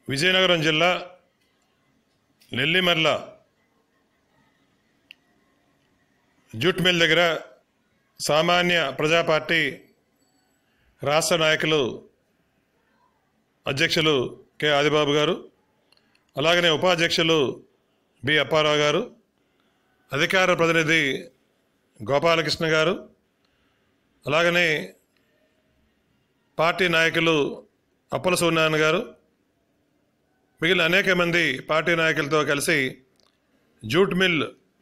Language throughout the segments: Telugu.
విజయనగరం జిల్లా నెల్లిమర్ల జూట్ మిల్ దగ్గర సామాన్య ప్రజా పార్టీ రాష్ట్ర నాయకులు అధ్యక్షులు కె ఆదిబాబు గారు అలాగనే ఉపాధ్యక్షులు బి అప్పారావు గారు అధికార ప్రతినిధి గోపాలకృష్ణ గారు అలాగనే పార్టీ నాయకులు అప్పల సూర్యనారాయణ గారు మిగిలిన అనేక మంది పార్టీ నాయకులతో కలిసి జూట్ మిల్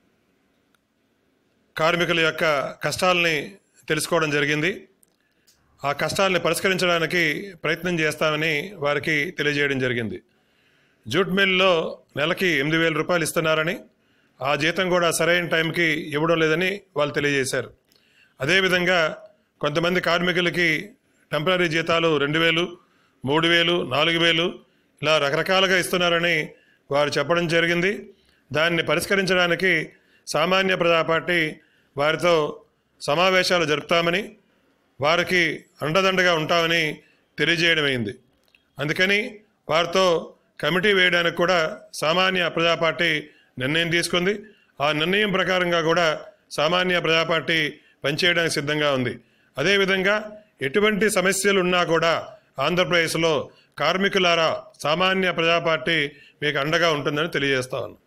కార్మికుల యొక్క కష్టాలని తెలుసుకోవడం జరిగింది ఆ కష్టాలని పరిష్కరించడానికి ప్రయత్నం చేస్తామని వారికి తెలియజేయడం జరిగింది జూట్ మిల్లో నెలకి ఎనిమిది వేల రూపాయలు ఇస్తున్నారని ఆ జీతం కూడా సరైన టైంకి ఇవ్వడం లేదని వాళ్ళు తెలియజేశారు అదేవిధంగా కొంతమంది కార్మికులకి టెంపరీ జీతాలు రెండు వేలు మూడు వేలు నాలుగు వేలు ఇలా రకరకాలుగా ఇస్తున్నారని వారు చెప్పడం జరిగింది దాన్ని పరిష్కరించడానికి సామాన్య ప్రజా పార్టీ వారితో సమావేశాలు జరుపుతామని వారికి అండదండగా ఉంటామని తెలియజేయడమైంది అందుకని వారితో కమిటీ వేయడానికి కూడా సామాన్య ప్రజా పార్టీ నిర్ణయం తీసుకుంది ఆ నిర్ణయం ప్రకారంగా కూడా సామాన్య ప్రజా పార్టీ పనిచేయడానికి సిద్ధంగా ఉంది అదేవిధంగా ఎటువంటి సమస్యలు ఉన్నా కూడా ఆంధ్రప్రదేశ్లో కార్మికులారా సామాన్య ప్రజా పార్టీ మీకు అండగా ఉంటుందని తెలియజేస్తా ఉన్నాను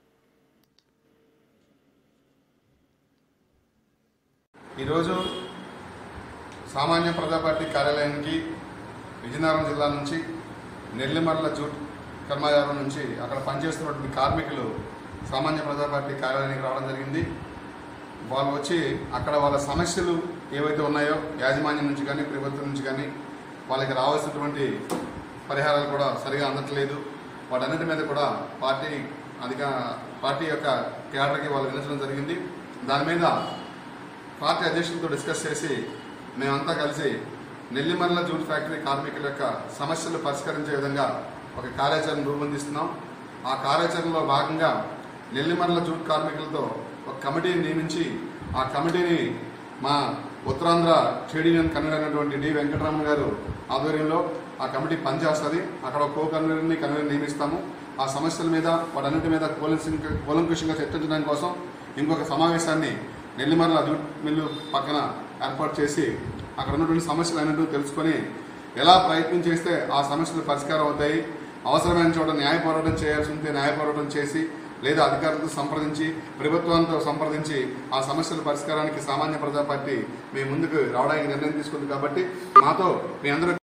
ఈరోజు సామాన్య ప్రజా పార్టీ కార్యాలయానికి విజయనగరం జిల్లా నుంచి నెల్లిమర్ల జూట్ కర్మాగారం నుంచి అక్కడ పనిచేస్తున్నటువంటి కార్మికులు సామాన్య ప్రజా పార్టీ కార్యాలయానికి రావడం జరిగింది వాళ్ళు వచ్చి అక్కడ వాళ్ళ సమస్యలు ఏవైతే ఉన్నాయో యాజమాన్యం నుంచి కానీ ప్రభుత్వం నుంచి కానీ వాళ్ళకి రావాల్సినటువంటి పరిహారాలు కూడా సరిగా అందట్లేదు వాటన్నిటి మీద కూడా పార్టీ అధిక పార్టీ యొక్క కేడర్కి వాళ్ళు విధించడం జరిగింది దాని మీద పార్టీ అధ్యక్షులతో డిస్కస్ చేసి మేమంతా కలిసి నెల్లిమర్ల జూట్ ఫ్యాక్టరీ కార్మికుల యొక్క సమస్యలు పరిష్కరించే విధంగా ఒక కార్యాచరణ రూపొందిస్తున్నాం ఆ కార్యాచరణలో భాగంగా నెల్లిమర్ల జూట్ కార్మికులతో ఒక కమిటీని నియమించి ఆ కమిటీని మా ఉత్తరాంధ్ర ట్రేడ్ యూనియన్ కన్వీనర్ అయినటువంటి డి వెంకటరామన్ గారు ఆధ్వర్యంలో ఆ కమిటీ పనిచేస్తుంది అక్కడ ఒక కో కన్వీనర్ని కన్వీనర్ నియమిస్తాము ఆ సమస్యల మీద వాటన్నిటి మీద కూలంకషంగా కూలంకషంగా చర్చించడానికి కోసం ఇంకొక సమావేశాన్ని నెల్లిమర్ల జూట్ మిల్లు పక్కన ఏర్పాటు చేసి అక్కడ ఉన్నటువంటి సమస్యలు అన్నింటినీ తెలుసుకొని ఎలా ప్రయత్నం చేస్తే ఆ సమస్యలు పరిష్కారం అవుతాయి అవసరమైన చోట న్యాయ పోరాటం చేయాల్సి ఉంటే న్యాయ పోరాటం చేసి లేదా అధికారులతో సంప్రదించి ప్రభుత్వంతో సంప్రదించి ఆ సమస్యల పరిష్కారానికి సామాన్య ప్రజా పార్టీ మీ ముందుకు రావడానికి నిర్ణయం తీసుకుంది కాబట్టి మాతో మీ అందరూ